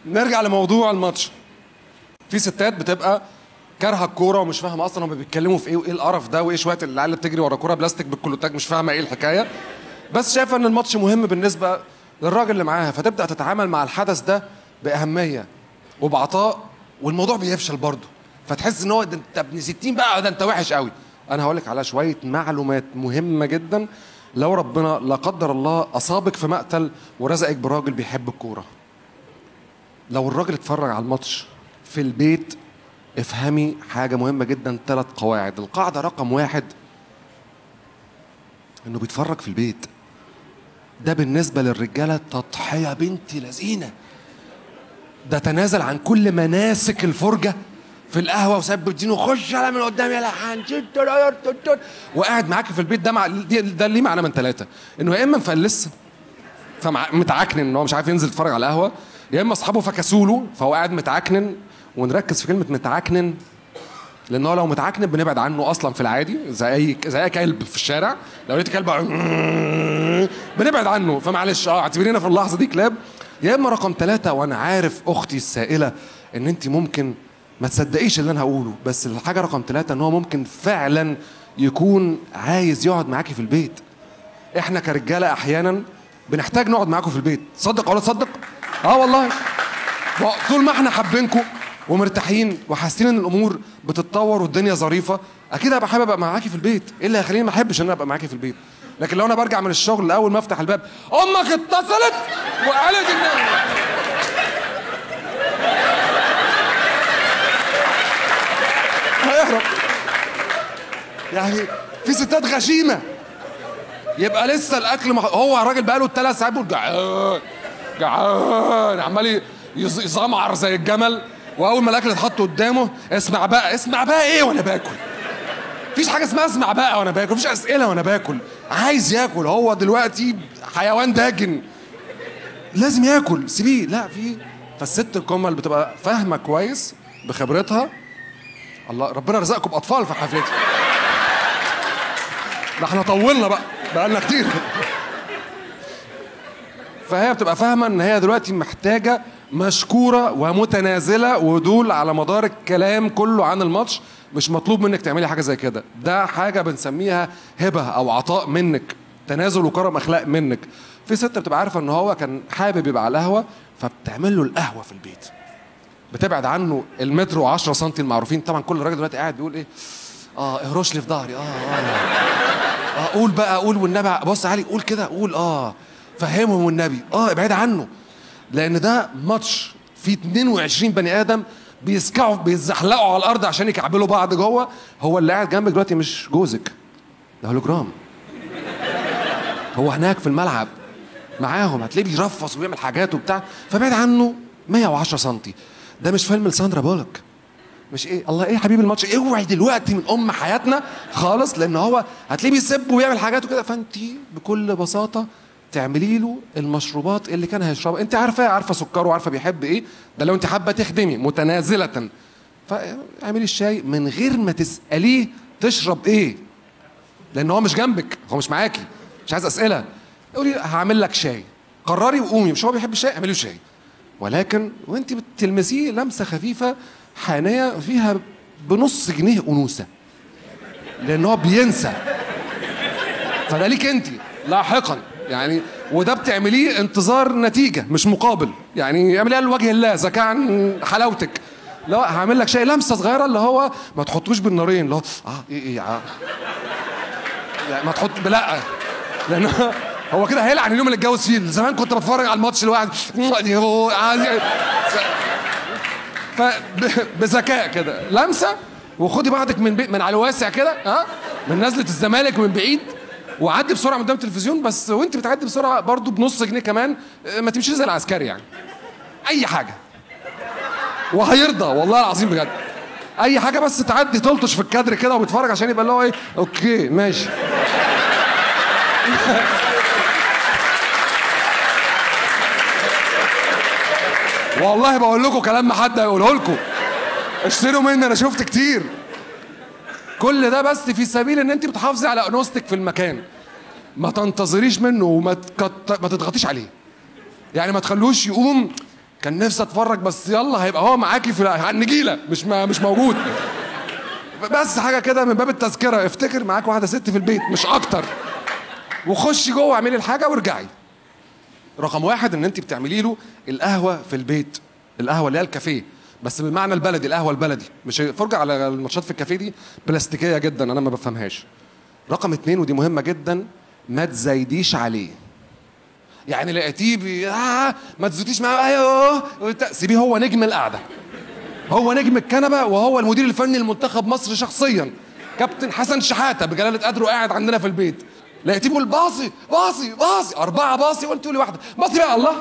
نرجع لموضوع الماتش في ستات بتبقى كارهه الكوره ومش فاهمه اصلا هم بيتكلموا في ايه وايه القرف ده وايه شويه العيال اللي بتجري ورا كوره بلاستيك بالكلوتاج مش فاهمه ايه الحكايه بس شايفه ان الماتش مهم بالنسبه للراجل اللي معاها فتبدا تتعامل مع الحدث ده باهميه وبعطاء والموضوع بيفشل برضه فتحس ان هو ده انت ابن 60 بقى ده انت وحش قوي انا هقول لك على شويه معلومات مهمه جدا لو ربنا لا قدر الله اصابك في مقتل ورزقك براجل بيحب الكوره لو الراجل اتفرج على الماتش في البيت افهمي حاجة مهمة جدا ثلاث قواعد القاعدة رقم واحد انه بيتفرج في البيت ده بالنسبة للرجالة تضحية بنت لذينة ده تنازل عن كل مناسك الفرجة في القهوة وساب الدين وخش على من قدام يا لحن وقاعد معاك في البيت ده مع دي- ده ليه معنى من ثلاثة انه يا اما مفلس فمتعكنن ان هو مش عارف ينزل يتفرج على القهوه يا اما اصحابه فكسوا له فهو قاعد متعكنن ونركز في كلمه متعكنن لان هو لو متعكنن بنبعد عنه اصلا في العادي زي اي زي اي كلب في الشارع لو لقيت كلب بنبعد عنه فمعلش اه اعتبرينا في اللحظه دي كلاب يا اما رقم ثلاثة وانا عارف اختي السائله ان انت ممكن ما تصدقيش اللي انا هقوله بس الحاجه رقم ثلاثة ان هو ممكن فعلا يكون عايز يقعد معاكي في البيت احنا كرجاله احيانا بنحتاج نقعد معاكم في البيت صدق ولا تصدق اه والله ما- طول ما احنا حابينكم ومرتاحين وحاسين ان الامور بتتطور والدنيا ظريفه اكيد هبقى حابب ابقى معاكي في البيت ايه اللي هيخليني ما احبش ان انا ابقى معاكي في البيت لكن لو انا برجع من الشغل اول ما افتح الباب امك اتصلت وقالت ان هيهرب يعني في ستات غشيمه يبقى لسه الاكل مح... هو الراجل بقاله ثلاث ساعات بيقول جعان جعان عمال يز- يزمعر زي الجمل واول ما الاكل اتحط قدامه اسمع بقى اسمع بقى ايه وانا باكل مفيش حاجه اسمها اسمع بقى وانا باكل مفيش اسئله وانا باكل عايز ياكل هو دلوقتي حيوان داجن لازم ياكل سيبيه لا في فالست الكمل بتبقى فاهمه كويس بخبرتها الله ربنا رزقكم باطفال في حفلتي ده احنا طولنا بقى بقالنا كتير فهي بتبقى فاهمه ان هي دلوقتي محتاجه مشكوره ومتنازله ودول على مدار الكلام كله عن الماتش مش مطلوب منك تعملي حاجه زي كده ده حاجه بنسميها هبه او عطاء منك تنازل وكرم اخلاق منك في ست بتبقى عارفه ان هو كان حابب يبقى على القهوه فبتعمل له القهوه في البيت بتبعد عنه المتر و10 سم المعروفين طبعا كل راجل دلوقتي قاعد بيقول ايه اه اهرش لي في ظهري اه اه اه قول بقى قول والنبي بص علي قول كده قول اه فهمهم والنبي اه ابعد عنه لان ده ماتش فيه 22 بني ادم بيسكعوا بيزحلقوا على الارض عشان يكعبلوا بعض جوه هو اللي قاعد جنبك دلوقتي مش جوزك ده هولوجرام هو هناك في الملعب معاهم هتلاقيه بيرفص وبيعمل حاجات وبتاع فبعد عنه 110 سم ده مش فيلم لساندرا بولك مش ايه الله ايه يا حبيبي الماتش اوعي دلوقتي من ام حياتنا خالص لان هو هتلاقيه بيسب ويعمل حاجات وكده فانت بكل بساطه تعملي له المشروبات اللي كان هيشربها انت عارفه عارفه سكره وعارفه بيحب ايه ده لو انت حابه تخدمي متنازله فاعملي الشاي من غير ما تساليه تشرب ايه لان هو مش جنبك هو مش معاكي مش عايز اسئله قولي هعمل لك شاي قرري وقومي مش هو بيحب الشاي اعملي له شاي ولكن وانت بتلمسيه لمسه خفيفه حانيه فيها بنص جنيه انوثه لان هو بينسى فده ليك انت لاحقا يعني وده بتعمليه انتظار نتيجه مش مقابل يعني اعمليها لوجه الله اذا كان حلاوتك لو هعمل لك شيء لمسه صغيره اللي هو ما تحطوش بالنارين اللي هو اه ايه ايه آه. يعني ما تحط لا لان هو كده هيلعن اليوم اللي اتجوز فيه زمان كنت بتفرج على الماتش لوحدي فبذكاء كده لمسه وخدي بعضك من بي... من على الواسع كده ها من نزله الزمالك من بعيد وعدي بسرعه من قدام التلفزيون بس وانت بتعدي بسرعه برضو بنص جنيه كمان آه، ما تمشيش زي العسكري يعني اي حاجه وهيرضى والله العظيم بجد اي حاجه بس تعدي تلطش في الكادر كده وبيتفرج عشان يبقى اللي هو ايه اوكي ماشي والله بقول لكم كلام ما حد هيقوله لكم اشتروا مني انا شفت كتير كل ده بس في سبيل ان انت بتحافظي على انوثتك في المكان ما تنتظريش منه وما تكت... ما تضغطيش عليه يعني ما تخلوش يقوم كان نفسي اتفرج بس يلا هيبقى هو معاكي في النجيله مش ما مش موجود بس حاجه كده من باب التذكره افتكر معاك واحده ست في البيت مش اكتر وخشي جوه اعملي الحاجه وارجعي رقم واحد ان انت بتعملي له القهوه في البيت القهوه اللي هي الكافيه بس بالمعنى البلدي القهوه البلدي مش فرجة على الماتشات في الكافيه دي بلاستيكيه جدا انا ما بفهمهاش رقم اتنين ودي مهمه جدا ما تزايديش عليه يعني لقيتيه بي... آه ما تزيديش معاه ايوه وبتاع. سيبيه هو نجم القعده هو نجم الكنبه وهو المدير الفني لمنتخب مصر شخصيا كابتن حسن شحاته بجلاله قدره قاعد عندنا في البيت لقيتيه بيقول باصي باصي باصي اربعه باصي وانت تقولي واحده باصي بقى الله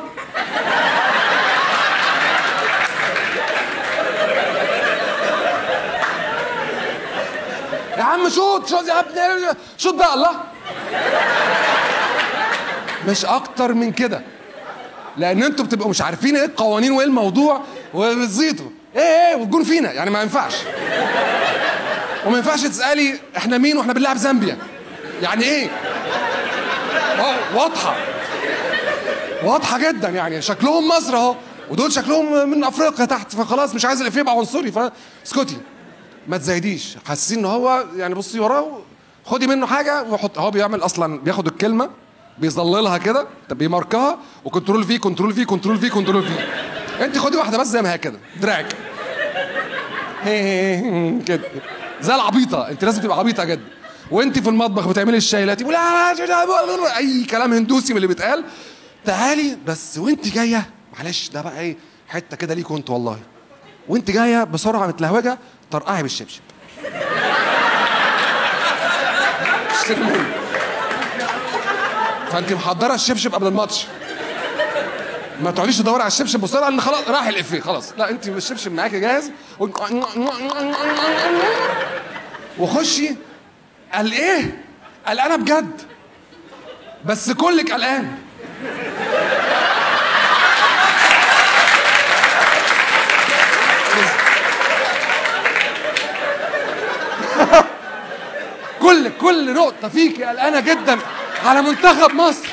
يا عم شوط شوط يا ابني شوط بقى الله مش اكتر من كده لان انتوا بتبقوا مش عارفين ايه القوانين وايه الموضوع وبتزيطوا ايه ايه والجون فينا يعني ما ينفعش وما ينفعش تسالي احنا مين واحنا بنلعب زامبيا يعني ايه اه واضحه واضحه جدا يعني شكلهم مصر اهو ودول شكلهم من افريقيا تحت فخلاص مش عايز الافيه يبقى عنصري فاسكتي ما تزايديش حاسين ان هو يعني بصي وراه خدي منه حاجه وحط هو بيعمل اصلا بياخد الكلمه بيظللها كده طب بيماركها وكنترول في كنترول في كنترول في كنترول في انت خدي واحده بس زي ما هي كده دراعك كده زي العبيطه انت لازم تبقى عبيطه جدا وانت في المطبخ بتعملي الشاي لا تقولي اي كلام هندوسي من اللي بيتقال تعالي بس وانت جايه معلش ده بقى ايه حته كده ليكوا انت والله وانت جايه بسرعه متلهوجه طرقعي بالشبشب اشتري مني فانت محضره الشبشب قبل الماتش ما تقعديش تدوري على الشبشب بسرعه ان خلاص راح الافيه خلاص لا انت الشبشب معاكي جاهز و... وخشي قال ايه قال انا بجد بس كلك قلقان كل كل نقطة فيك قلقانة جدا على منتخب مصر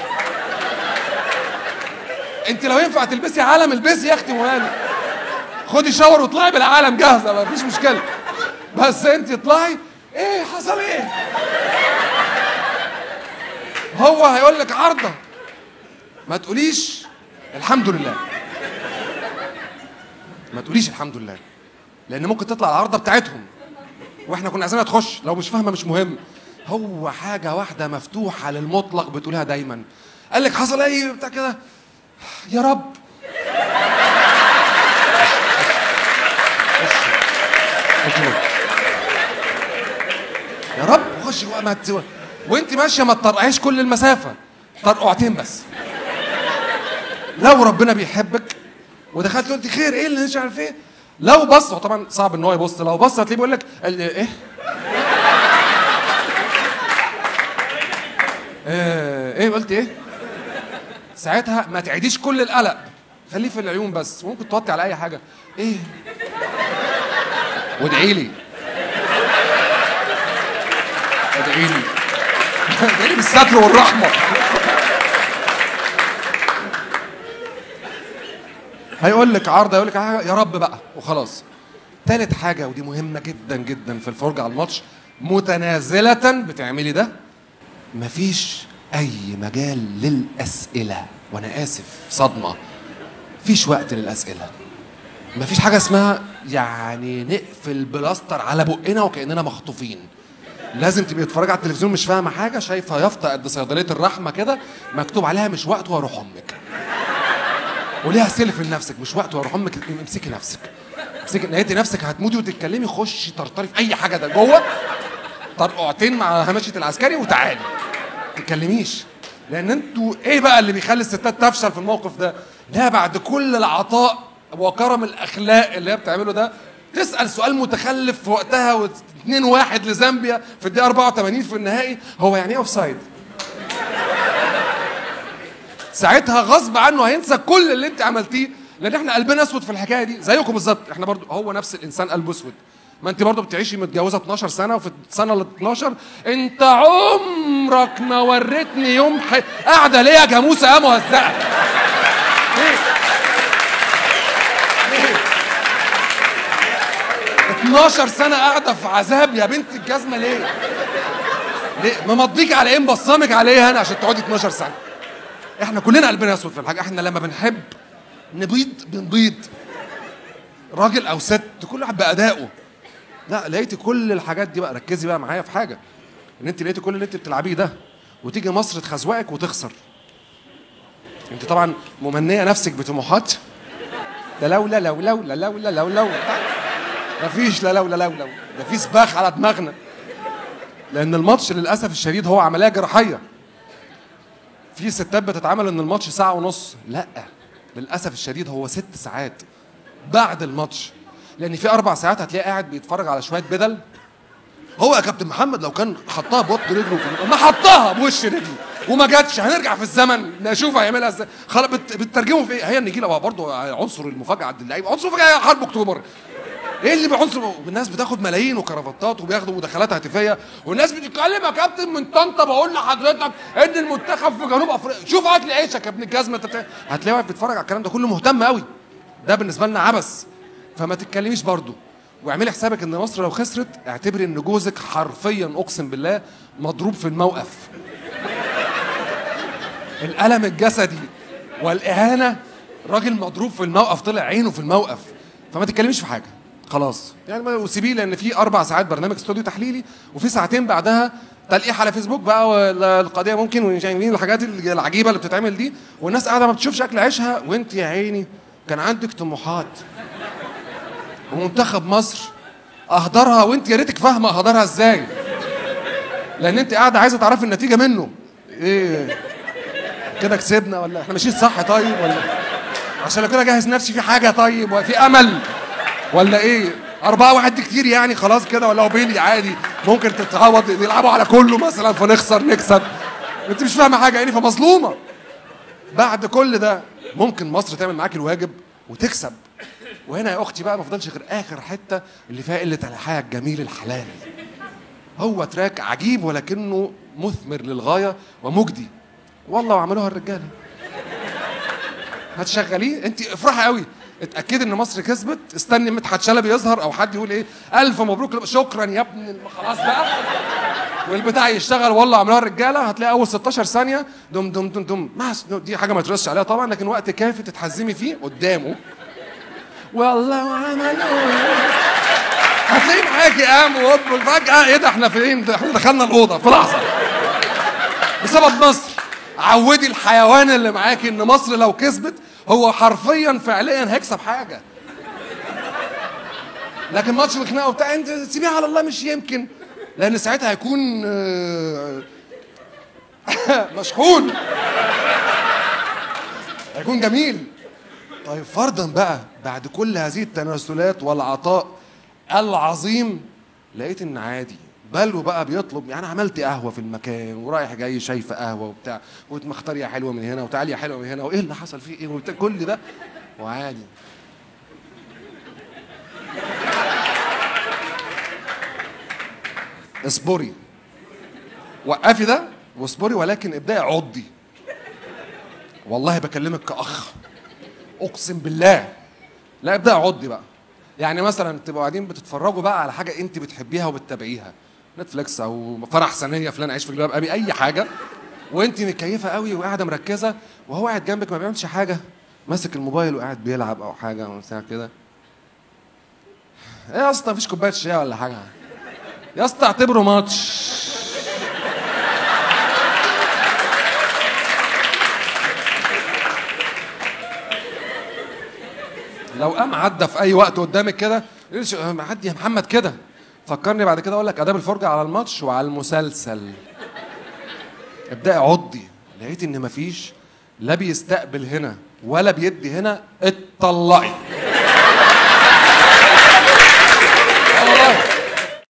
انت لو ينفع تلبسي علم البسي يا اختي مهاني خدي شاور واطلعي بالعالم جاهزة ما فيش مشكلة بس انت اطلعي ايه حصل ايه هو هيقول لك عرضة ما تقوليش الحمد لله ما تقوليش الحمد لله لان ممكن تطلع العرضة بتاعتهم واحنا كنا عايزينها تخش لو مش فاهمه مش مهم هو حاجه واحده مفتوحه للمطلق بتقولها دايما قال لك حصل ايه بتاع كده يا رب يا رب خش جوه ما تسوى وانت ماشيه ما تطرقعيش كل المسافه طرقعتين بس لو ربنا بيحبك ودخلت قلت خير ايه اللي مش عارف ايه لو بص هو طبعا صعب ان هو يبص لو بص هتلاقيه بيقول لك ايه ايه ايه قلت ايه ساعتها ما تعيديش كل القلق خليه في العيون بس ممكن توطي على اي حاجه ايه وادعي لي ادعي لي ادعي لي بالستر والرحمه هيقول لك عرض هيقول لك حاجه يا رب بقى وخلاص تالت حاجه ودي مهمه جدا جدا في الفرجه على الماتش متنازله بتعملي ده مفيش اي مجال للاسئله وانا اسف صدمه مفيش وقت للاسئله مفيش حاجه اسمها يعني نقفل بلاستر على بقنا وكاننا مخطوفين لازم تبقي تتفرجي على التلفزيون مش فاهمه حاجه شايفه يافطه قد صيدليه الرحمه كده مكتوب عليها مش وقت واروح امك وليها سلف لنفسك مش وقت واروح امك امسكي نفسك امسكي لقيتي نفسك هتموتي وتتكلمي خشي طرطري في اي حاجه ده جوه طرقعتين مع همشة العسكري وتعالي ما تتكلميش لان انتوا ايه بقى اللي بيخلي الستات تفشل في الموقف ده لا بعد كل العطاء وكرم الاخلاق اللي هي بتعمله ده تسال سؤال متخلف في وقتها و2 واحد لزامبيا في الدقيقه 84 في النهائي هو يعني ايه اوف سايد ساعتها غصب عنه هينسى كل اللي انت عملتيه لان احنا قلبنا اسود في الحكايه دي زيكم بالظبط احنا برضو هو نفس الانسان قلبه اسود ما انت برضو بتعيشي متجوزه 12 سنه وفي السنه ال 12 انت عمرك ما وريتني يوم ح... قاعده ليه يا جاموسه يا مهزأه ليه؟ 12 سنه قاعده في عذاب يا بنت الجزمه ليه ليه ممضيك على ايه مبصمك على ايه هنا عشان تقعدي 12 سنه احنا كلنا قلبنا اسود في الحاجه احنا لما بنحب نبيض بنبيض راجل او ست كل واحد بادائه لا لقيتي كل الحاجات دي بقى ركزي بقى معايا في حاجه ان انت لقيتي كل اللي انت بتلعبيه ده وتيجي مصر تخزوقك وتخسر انت طبعا ممنيه نفسك بطموحات لا لولا لو لولا لولا لو لو مفيش لا لولا لو لو ده في سباخ على دماغنا لان الماتش للاسف الشديد هو عمليه جراحيه في ستات بتتعامل ان الماتش ساعه ونص لا للاسف الشديد هو ست ساعات بعد الماتش لان في اربع ساعات هتلاقيه قاعد بيتفرج على شويه بدل هو يا كابتن محمد لو كان حطها بوط رجله في ما حطها بوش رجله وما جاتش هنرجع في الزمن نشوف هيعملها ازاي خلاص بت- بتترجمه في ايه هي النجيله هو برضه عنصر المفاجاه عند اللعيبه عنصر المفاجاه حرب اكتوبر ايه اللي بعنصر الناس بتاخد ملايين وكرافتات وبياخدوا مداخلات هاتفيه والناس بتتكلم يا كابتن من طنطا بقول لحضرتك ان المنتخب في جنوب افريقيا شوف اكل عيشك يا ابن الجزمه انت بتاع- هتلاقي واحد بيتفرج على الكلام ده كله مهتم قوي ده بالنسبه لنا عبث فما تتكلميش برضه واعملي حسابك ان مصر لو خسرت اعتبري ان جوزك حرفيا اقسم بالله مضروب في الموقف الالم الجسدي والاهانه راجل مضروب في الموقف طلع عينه في الموقف فما تتكلميش في حاجه خلاص يعني ما- وسيبيه لان في اربع ساعات برنامج استوديو تحليلي وفي ساعتين بعدها تلقيح على فيسبوك بقى والقضيه ممكن وشايفين الحاجات العجيبه اللي بتتعمل دي والناس قاعده ما بتشوفش اكل عيشها وانت يا عيني كان عندك طموحات ومنتخب مصر اهدرها وانت يا ريتك فاهمه اهدرها ازاي لان انت قاعده عايزه تعرفي النتيجه منه ايه كده كسبنا ولا احنا ماشيين صح طيب ولا عشان لو كده جهز نفسي في حاجه طيب وفي امل ولا ايه أربعة واحد دي كتير يعني خلاص كده ولا هو بيلي عادي ممكن تتعوض يلعبوا على كله مثلا فنخسر نكسب انت مش فاهمه حاجه يعني فمظلومه بعد كل ده ممكن مصر تعمل معاك الواجب وتكسب وهنا يا اختي بقى ما فضلش غير اخر حته اللي فيها قله الحياه الجميل الحلال هو تراك عجيب ولكنه مثمر للغايه ومجدي والله وعملوها الرجاله هتشغليه انت افرحي قوي اتاكدي ان مصر كسبت استني مدحت شلبي يظهر او حد يقول ايه الف مبروك شكرا يا ابن الم- خلاص بقى والبتاع يشتغل والله عملوها الرجاله هتلاقي اول 16 ثانيه دم دم دم دم ما دي حاجه ما ترسش عليها طبعا لكن وقت كافي تتحزمي فيه قدامه والله وعملوا هتلاقيه معاكي قام وهوب فجاه ايه ده احنا فين ده احنا دخلنا الاوضه في لحظه بسبب مصر عودي الحيوان اللي معاكي ان مصر لو كسبت هو حرفيا فعليا هيكسب حاجه لكن ماتش الخناقه وبتاع انت سيبيها على الله مش يمكن لان ساعتها هيكون آه، مشحون هيكون جميل طيب فرضا بقى بعد كل هذه التنازلات والعطاء العظيم لقيت ان عادي بل وبقى بيطلب يعني عملت قهوه في المكان ورايح جاي شايفه قهوه وبتاع ومختار يا حلوه من هنا وتعالي يا حلوه من هنا وايه اللي حصل فيه ايه وبتاع كل ده وعادي اصبري وقفي ده واصبري ولكن ابداي عضي والله بكلمك كاخ اقسم بالله لا ابدا عضي بقى يعني مثلا تبقوا قاعدين بتتفرجوا بقى على حاجه انت بتحبيها وبتتابعيها نتفليكس او فرح سنيه فلان عايش في جلباب ابي اي حاجه وانت متكيفه قوي وقاعده مركزه وهو قاعد جنبك ما بيعملش حاجه ماسك الموبايل وقاعد بيلعب او حاجه او بتاع كده ايه يا اسطى مفيش كوبايه شاي ولا حاجه يا اسطى اعتبره ماتش لو قام عدى في اي وقت قدامك كده يقولش عدي يا محمد كده فكرني بعد كده اقول لك اداب الفرجه على الماتش وعلى المسلسل ابداي عضي لقيت ان مفيش لا بيستقبل هنا ولا بيدي هنا اتطلقي